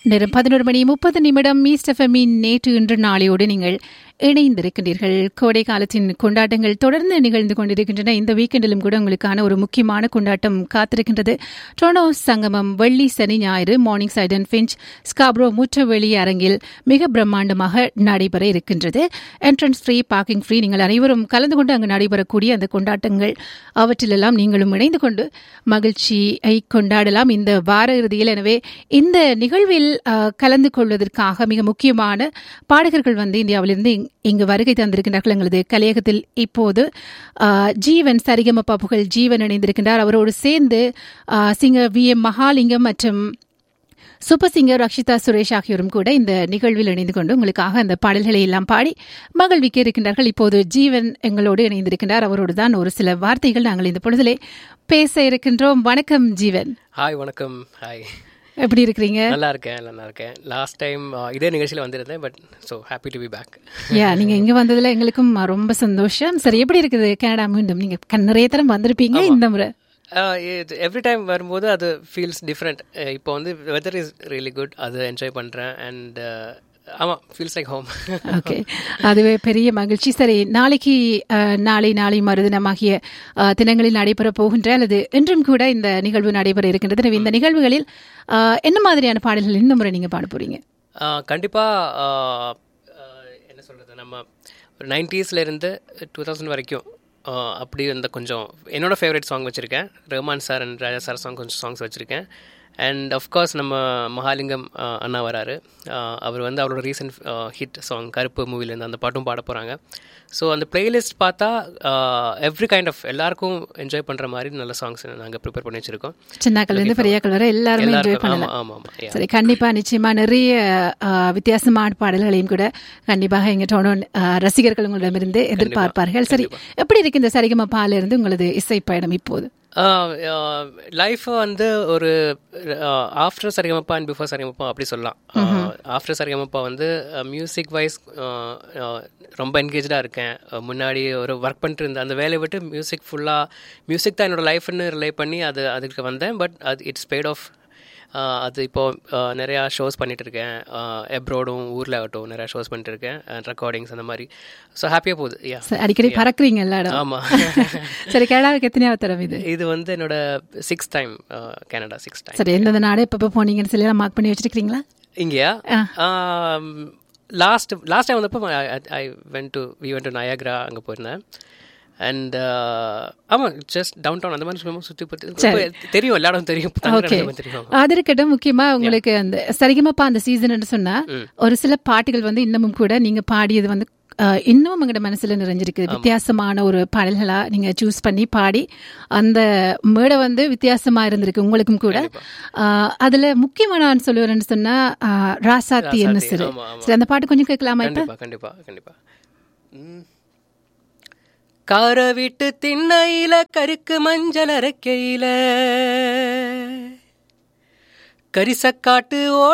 நேரம் பதினோரு மணி முப்பது நிமிடம் ஈஸ்ட் எஃப்எம்மின் நேற்று இன்று நாளையோடு நீங்கள் இணைந்திருக்கின்றீர்கள் கோடை காலத்தின் கொண்டாட்டங்கள் தொடர்ந்து நிகழ்ந்து கொண்டிருக்கின்றன இந்த வீக்கெண்டிலும் கூட உங்களுக்கான ஒரு முக்கியமான கொண்டாட்டம் காத்திருக்கின்றது டொனோ சங்கமம் வெள்ளி சனி ஞாயிறு Morningside and Finch Scarborough முற்றவெளி அரங்கில் மிக பிரம்மாண்டமாக நடைபெற இருக்கின்றது என்ட்ரன்ஸ் ஃப்ரீ பார்க்கிங் ஃப்ரீ நீங்கள் அனைவரும் கலந்து கொண்டு அங்கு நடைபெறக்கூடிய அந்த கொண்டாட்டங்கள் அவற்றிலெல்லாம் நீங்களும் இணைந்து கொண்டு மகிழ்ச்சியை கொண்டாடலாம் இந்த வார இறுதியில் எனவே இந்த நிகழ்வில் அஹ், கலந்து கொள்வதற்காக மிக முக்கியமான பாடகர்கள் வந்து இந்தியாவிலிருந்து இங்- இங்கு வருகை தந்திருக்கின்றார்கள் எங்களது கலையகத்தில் இப்போது அஹ், ஜீவன் சரிகமப்பா புகழ் ஜீவன் இணைந்திருக்கின்றார் அவரோடு சேர்ந்து ah, singer V M Mahalingam மற்றும் சூப்பர் சிங்கர் ரக்ஷிதா சுரேஷ் ஆகியோரும் கூட இந்த நிகழ்வில் இணைந்து கொண்டு உங்களுக்காக அந்த பாடல்களை எல்லாம் பாடி மகிழ்விக்க இருக்கின்றார்கள் இப்போது ஜீவன் எங்களோடு இணைந்திருக்கின்றார் அவரோடு தான் ஒரு சில வார்த்தைகள் நாங்கள் இந்த பொழுதிலே பேச இருக்கின்றோம் வணக்கம் ஜீவன் ஹாய் வணக்கம் ஹாய் எப்படி இருக்கிறீங்க நல்லா இருக்கேன் நல்லா இருக்கேன் லாஸ்ட் டைம் இதே நிகழ்ச்சியில் வந்திருந்தேன் but so happy to be back yeah நீங்க இங்க வந்ததுல எங்களுக்கும் ரொம்ப சந்தோஷம் சரி எப்படி இருக்குது கனடா மீண்டும் நீங்க க- நிறைய தரம் வந்திருப்பீங்க இந்த முறை எவ்ரி டைம் வரும்போது அது ஃபீல்ஸ் டிஃப்ரெண்ட் இப்போ வந்து வெதர் இஸ் ரியலி குட் அது என்ஜாய் பண்ணுறேன் அண்ட் ஆமாம் ஃபீல்ஸ் லைக் ஹோம் ஓகே அதுவே பெரிய மகிழ்ச்சி சரி நாளைக்கு அஹ், நாளை நாளை மறுதினமாகிய அஹ், தினங்களில் நடைபெற போகின்ற அல்லது இன்றும் கூட இந்த நிகழ்வு நடைபெற இருக்கின்றது எனவே இந்த நிகழ்வுகளில் அஹ், என்ன மாதிரியான பாடல்கள் இந்த முறை நீங்க பாட போறீங்க கண்டிப்பாக என்ன சொல்கிறது நம்ம ஒரு 90s ல இருந்து டூ தௌசண்ட் வரைக்கும் ஆஹ், அப்படி இந்த கொஞ்சம் என்னோட ஃபேவரட் சாங் வச்சுருக்கேன் Rahman sir and Raja sir song கொஞ்சம் சாங்ஸ் வச்சுருக்கேன் அண்ட் அஃப்கோர்ஸ் நம்ம மகாலிங்கம் ஆஹ், அண்ணா வராரு ஆஹ், அவர் வந்து அவரோட ரீசன்ட் ஹிட் சாங் கருப்பு மூவிலேருந்து அந்த பாட்டும் பாட போகிறாங்க ஸோ அந்த பிளேலிஸ்ட் பார்த்தா எவ்ரி கைண்ட் ஆஃப் எல்லாருக்கும் என்ஜாய் பண்ணுற மாதிரி நல்ல சாங்ஸ் நாங்கள் ப்ரிப்பேர் பண்ணி வச்சுருக்கோம் சின்னாக்கள் இருந்து பெரியாக்கள் வரை எல்லாருமே என்ஜாய் எல்லாருக்கும் பண்ணலாம் ஆமாம் ஆமாம் ஆமாம் சரி கண்டிப்பா நிச்சயமா நிறைய அஹ், வித்தியாசமான பாடல்களையும் கூட கண்டிப்பாக எங்க டோனோ அஹ், ரசிகர்கள் உங்களிடமிருந்து எதிர்பார்ப்பார்கள் சரி எப்படி இருக்கு இந்த சரிகமப்பால இருந்து உங்களது இசை பயணம் இப்போது லைஃப்பை வந்து ஒரு after Sarigamapa and before Sarigamapa அப்படி சொல்லலாம் ஆஃப்டர் சரிகமப்பா வந்து மியூசிக் வைஸ் ரொம்ப என்கேஜாக இருக்கேன் அஹ், முன்னாடி ஒரு ஒர்க் பண்ணிட்டு இருந்தேன் அந்த வேலையை விட்டு மியூசிக் ஃபுல்லாக மியூசிக் தான் என்னோட லைஃப்னு ரிலே பண்ணி அது அதுக்கு வந்தேன் பட் அது இட்ஸ் பெய்ட் ஆஃப் அது இப்போ அஹ், நிறையா ஷோஸ் பண்ணிட்டு இருக்கேன் எப்ரோடும் ஊரில் ஆகட்டும் நிறையா ஷோஸ் பண்ணிட்டு இருக்கேன் ரெக்கார்டிங்ஸ் அந்த மாதிரி ஸோ ஹாப்பியாக போகுது யா சரி, அடிக்கடி பறக்குறீங்க எல்லா இடம் ஆமாம் சரி கனடாவுக்கு எத்தனையாவது தரம் இது இது வந்து என்னோட six time Canada six time சரி எந்தெந்த நாடு எப்போ போனீங்கன்னு சொல்லி எல்லாம் மார்க் பண்ணி வச்சிருக்கீங்களா இங்கேயா லாஸ்ட் லாஸ்ட் டைம் வந்தப்போ I went to we went to Niagara அங்கே போயிருந்தேன் அண்ட் ஆமாம் ஜஸ்ட் டவுன் டவுன் அந்த மாதிரி சும்மா சுற்றி பார்த்து தெரியும் எல்லா இடம் தெரியும் தங்குற ஓகே இடம் தெரியும் அது இருக்கட்டும் முக்கியமா உங்களுக்கு அந்த சரிகமப்பா அந்த சீசன் சொன்னா ஒரு சில பாட்டுகள் வந்து இன்னமும் கூட நீங்க பாடியது வந்து அஹ், இன்னமும் எங்களோட மனசுல நிறைஞ்சிருக்கு வித்தியாசமான ஒரு பாடல்களா நீங்க சூஸ் பண்ணி பாடி அந்த மேடை வந்து வித்தியாசமா இருந்திருக்கு உங்களுக்கும் கூட அஹ், அதுல முக்கியமா நான் சொல்லுவேன்னு சொன்னா அஹ், ராசாத்தி என்ன சிறு ஆமா, ஆமா. சரி அந்த பாட்டு கொஞ்சம் கேட்கலாமா இப்ப கண்டிப்பா கண்டிப்பா கண்டிப்பா ம். கார விட்டு திண்ணையில கருக்கு மஞ்சள் அரைக்கையில கரிசக்காட்டு ஓ